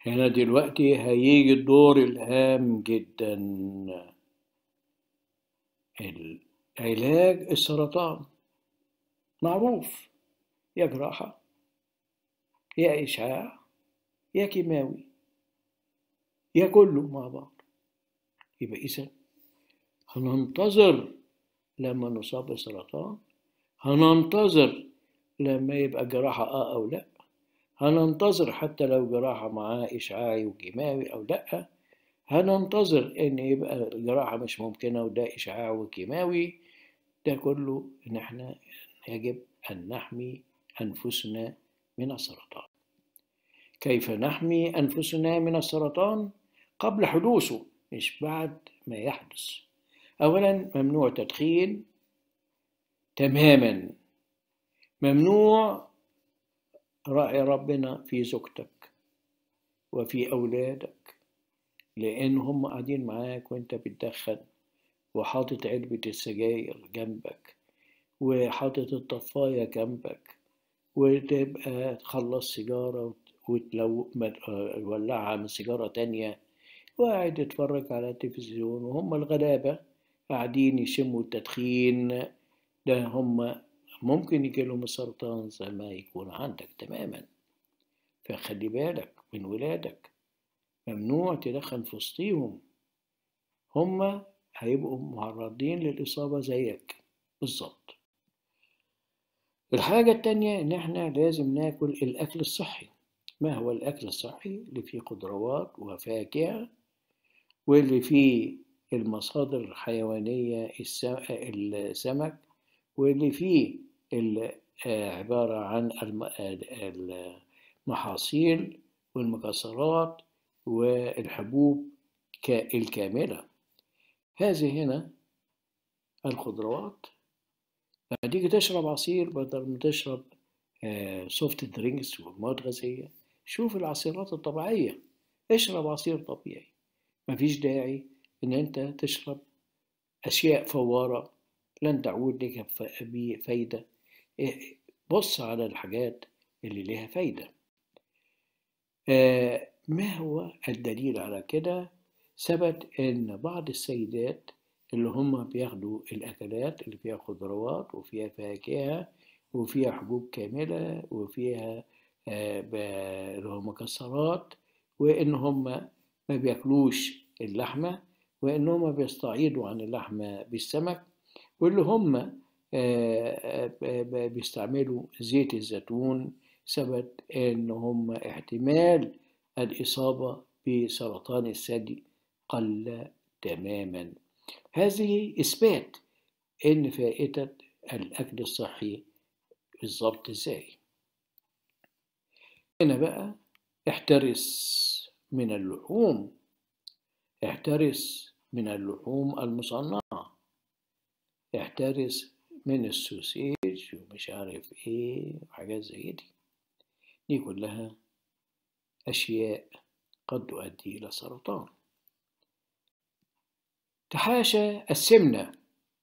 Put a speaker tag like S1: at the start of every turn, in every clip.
S1: هنا دلوقتي هيجي الدور الهام جدا علاج السرطان معروف يا جراحة يا إشعاع يا كيماوي يا كله مع بعض يبقى إذا هننتظر لما نصاب بسرطان هننتظر لما يبقى جراحة آه أو لأ هننتظر حتى لو جراحة معاه إشعاعي وكيماوي أو لأ هننتظر إن يبقى جراحة مش ممكنة وده إشعاع وكيماوي ده كله إن إحنا يجب أن نحمي أنفسنا من السرطان كيف نحمي أنفسنا من السرطان قبل حدوثه مش بعد ما يحدث أولا ممنوع تدخين تماما ممنوع راعي ربنا في زوجتك وفي أولادك لأن هم قاعدين معاك وأنت بتدخن وحاطط علبة السجاير جنبك وحاطط الطفاية جنبك وتبقى تخلص سيجارة وتلو تولعها من سيجارة تانية وقاعد تتفرج على التلفزيون وهم الغلابة قاعدين يشموا التدخين ده هم ممكن يجيلهم السرطان زي ما يكون عندك تماما فخلي بالك من ولادك ممنوع تدخن في وسطيهم هم هيبقوا معرضين للإصابة زيك بالظبط الحاجة التانية إن إحنا لازم ناكل الأكل الصحي ما هو الأكل الصحي اللي فيه خضروات وفاكهة واللي فيه المصادر الحيوانية السمك واللي فيه عبارة عن المحاصيل والمكسرات والحبوب الكاملة هذه هنا الخضروات لما تيجي تشرب عصير بدل ما تشرب سوفت درينكس ومواد غازية شوف العصيرات الطبيعية اشرب عصير طبيعي مفيش داعي ان انت تشرب اشياء فوارة لن تعود لك فايدة بص على الحاجات اللي لها فايدة ما هو الدليل على كده ثبت ان بعض السيدات اللي هم بياخدوا الاكلات اللي فيها خضروات وفيها فاكهة وفيها حبوب كاملة وفيها اللي هو مكسرات وإن هم ما بياكلوش اللحمة وإن هم بيستعيضوا عن اللحمة بالسمك واللي هم بيستعملوا زيت الزيتون ثبت إن هم احتمال الإصابة بسرطان الثدي قل تماما هذه إثبات إن فائدة الأكل الصحي بالظبط إزاي هنا بقى احترس من اللحوم احترس من اللحوم المصنعة احترس من السوسيج ومش عارف ايه وحاجات زي دي دي كلها أشياء قد تؤدي إلى سرطان تحاشى السمنة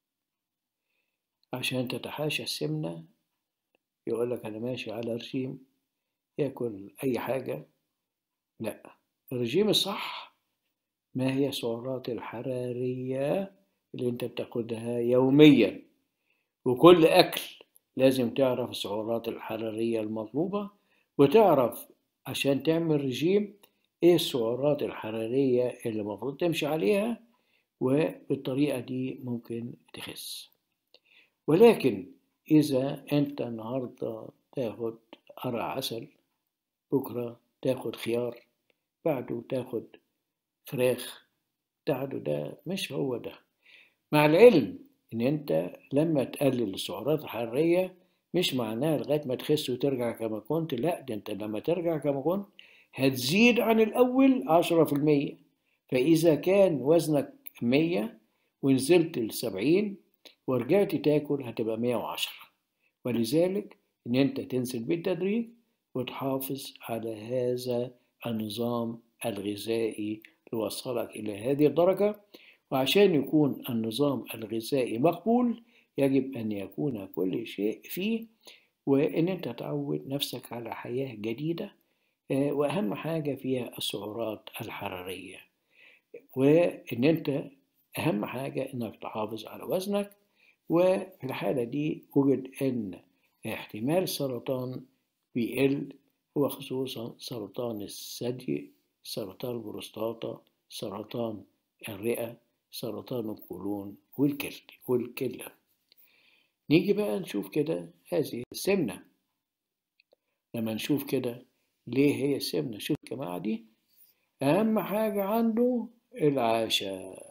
S1: عشان تتحاشى السمنة يقول لك أنا ماشي على رجيم ياكل أي حاجة لا الرجيم الصح ما هي السعرات الحرارية اللي أنت بتاخدها يوميا وكل أكل لازم تعرف السعرات الحرارية المطلوبة وتعرف عشان تعمل رجيم إيه السعرات الحرارية اللي المفروض تمشي عليها وبالطريقة دي ممكن تخس ولكن إذا أنت النهاردة تاخد قرع عسل بكرة تاخد خيار بعده تاخد فراخ بعده ده مش هو ده مع العلم إن أنت لما تقلل السعرات الحرارية مش معناها لغاية ما تخس وترجع كما كنت لا ده أنت لما ترجع كما كنت هتزيد عن الأول عشرة في المية فإذا كان وزنك مية ونزلت لسبعين ورجعت تاكل هتبقى مية وعشرة ولذلك إن أنت تنزل بالتدريج وتحافظ على هذا النظام الغذائي ليوصلك إلى هذه الدرجة وعشان يكون النظام الغذائي مقبول يجب أن يكون كل شيء فيه وإن أنت تعود نفسك على حياة جديدة وأهم حاجة فيها السعرات الحرارية وإن أنت أهم حاجة إنك تحافظ على وزنك وفي الحالة دي وجد إن احتمال السرطان بيقل وخصوصا سرطان الثدي سرطان البروستاتا سرطان الرئة سرطان القولون والكلى والكلى نيجي بقى نشوف كده هذه السمنة لما نشوف كده ليه هي السمنة شوف يا جماعة دي أهم حاجة عنده العشاء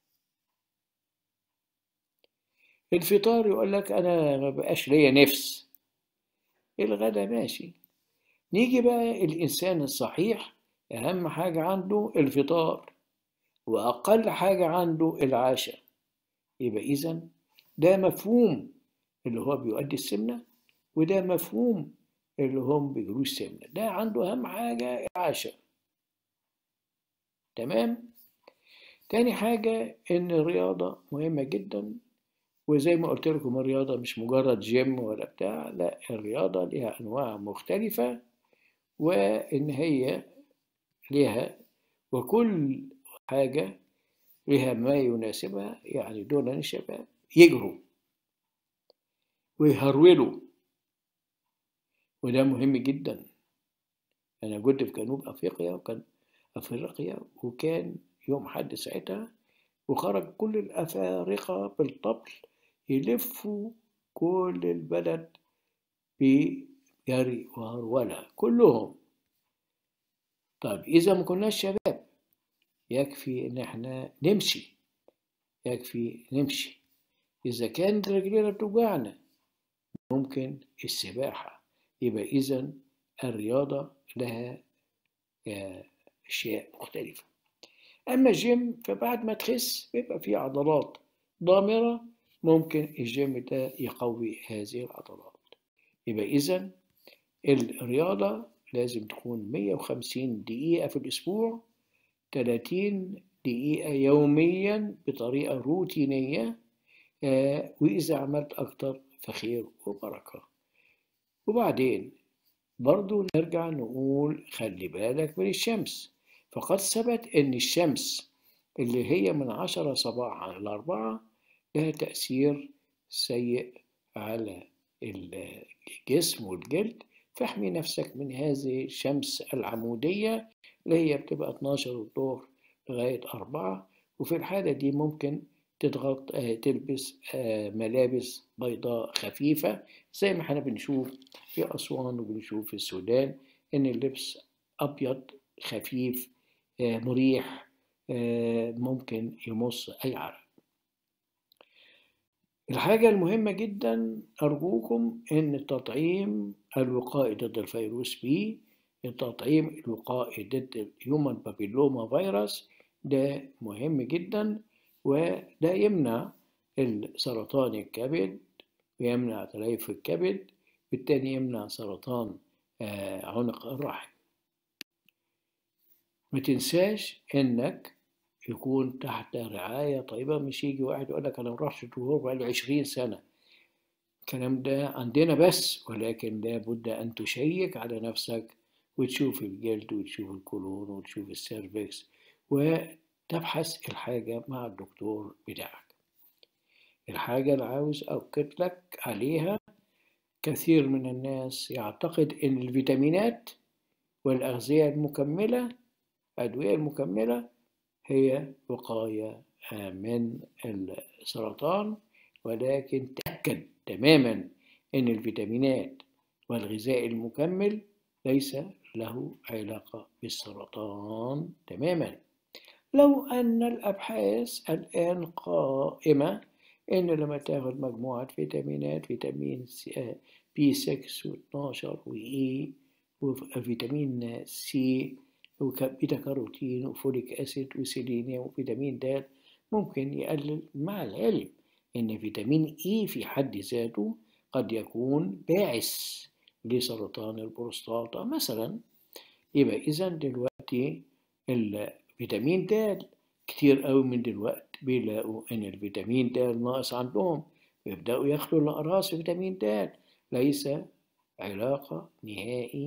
S1: الفطار يقول لك أنا ما بقاش ليا نفس الغدا ماشي نيجي بقى الإنسان الصحيح أهم حاجة عنده الفطار وأقل حاجة عنده العشاء يبقى إذا ده مفهوم اللي هو بيؤدي السمنة وده مفهوم اللي هم بيجروش سمنة ده عنده أهم حاجة العشاء تمام تاني حاجة إن الرياضة مهمة جدا وزي ما قلت لكم الرياضة مش مجرد جيم ولا بتاع لا الرياضة لها أنواع مختلفة وإن هي لها وكل حاجة لها ما يناسبها يعني دول الشباب يجروا ويهرولوا وده مهم جدا أنا كنت في جنوب أفريقيا وكان أفريقيا وكان يوم حد ساعتها وخرج كل الأفارقة بالطبل يلفوا كل البلد بجري وهرولة كلهم طيب إذا ما كناش شباب يكفي إن إحنا نمشي يكفي نمشي إذا كانت رجلينا بتوجعنا ممكن السباحة يبقى إذا الرياضة لها أشياء مختلفة أما الجيم فبعد ما تخس بيبقى فيه عضلات ضامرة ممكن الجيم ده يقوي هذه العضلات يبقى إذا الرياضة لازم تكون 150 دقيقة في الأسبوع 30 دقيقة يوميا بطريقة روتينية آه وإذا عملت أكتر فخير وبركة وبعدين برضو نرجع نقول خلي بالك من الشمس فقد ثبت أن الشمس اللي هي من عشرة صباحا إلى أربعة لها تأثير سيء على الجسم والجلد فاحمي نفسك من هذه الشمس العمودية اللي هي بتبقى 12 الظهر لغاية أربعة وفي الحالة دي ممكن تضغط تلبس ملابس بيضاء خفيفة زي ما احنا بنشوف في أسوان وبنشوف في السودان إن اللبس أبيض خفيف مريح ممكن يمص أي عرق الحاجة المهمة جدا أرجوكم إن التطعيم الوقائي ضد الفيروس بي التطعيم الوقائي ضد الهيومن بابيلوما فيروس ده مهم جدا وده يمنع سرطان الكبد ويمنع تليف الكبد بالتالي يمنع سرطان عنق الرحم ما تنساش انك يكون تحت رعاية طيبة مش يجي واحد يقول لك أنا ما رحتش الدكتور بقالي عشرين سنة الكلام ده عندنا بس ولكن لابد أن تشيك على نفسك وتشوف الجلد وتشوف الكولون وتشوف السيرفكس وتبحث الحاجة مع الدكتور بتاعك الحاجة اللي عاوز أؤكد لك عليها كثير من الناس يعتقد أن الفيتامينات والأغذية المكملة الأدوية المكملة هي وقاية من السرطان ولكن تأكد تماما أن الفيتامينات والغذاء المكمل ليس له علاقة بالسرطان تماما لو أن الأبحاث الآن قائمة إن لما تاخد مجموعة فيتامينات فيتامين بي 6 و12 وإي وفيتامين سي وبيتا كاروتين وفوليك أسيد وسيلينيوم وفيتامين د ممكن يقلل مع العلم إن فيتامين إي في حد ذاته قد يكون باعث لسرطان البروستاتا مثلا يبقى إذا دلوقتي الفيتامين د كتير قوي من دلوقتي بيلاقوا إن الفيتامين د ناقص عندهم ويبدأوا ياخدوا الأقراص فيتامين د ليس علاقة نهائي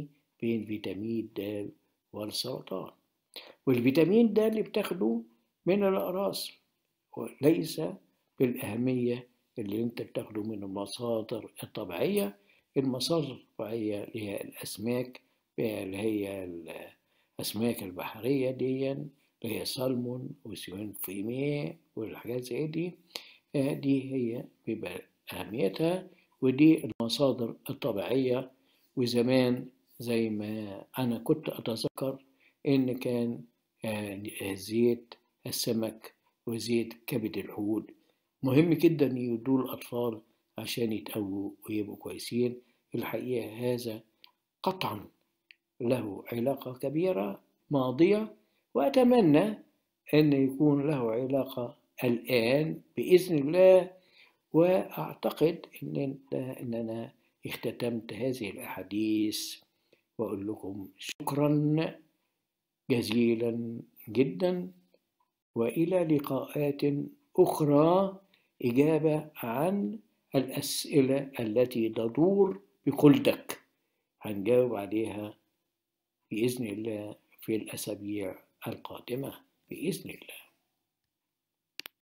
S1: بين فيتامين د والسرطان والفيتامين د اللي بتاخده من الأقراص وليس بالأهمية اللي انت بتاخده من المصادر الطبيعية المصادر الطبيعية اللي هي الأسماك اللي هي الأسماك البحرية دي اللي هي سالمون وسيون فيميه والحاجات زي دي دي هي بيبقى أهميتها ودي المصادر الطبيعية وزمان زي ما أنا كنت أتذكر إن كان زيت السمك وزيت كبد الحوت مهم جدا يدوا الأطفال عشان يتقووا ويبقوا كويسين الحقيقة هذا قطعا له علاقة كبيرة ماضية وأتمنى أن يكون له علاقة الآن بإذن الله وأعتقد إن, إن أنا اختتمت هذه الأحاديث وأقول لكم شكرا جزيلا جدا وإلى لقاءات أخرى إجابة عن الأسئلة التي تدور بخلدك هنجاوب عليها بإذن الله في الأسابيع القادمة بإذن الله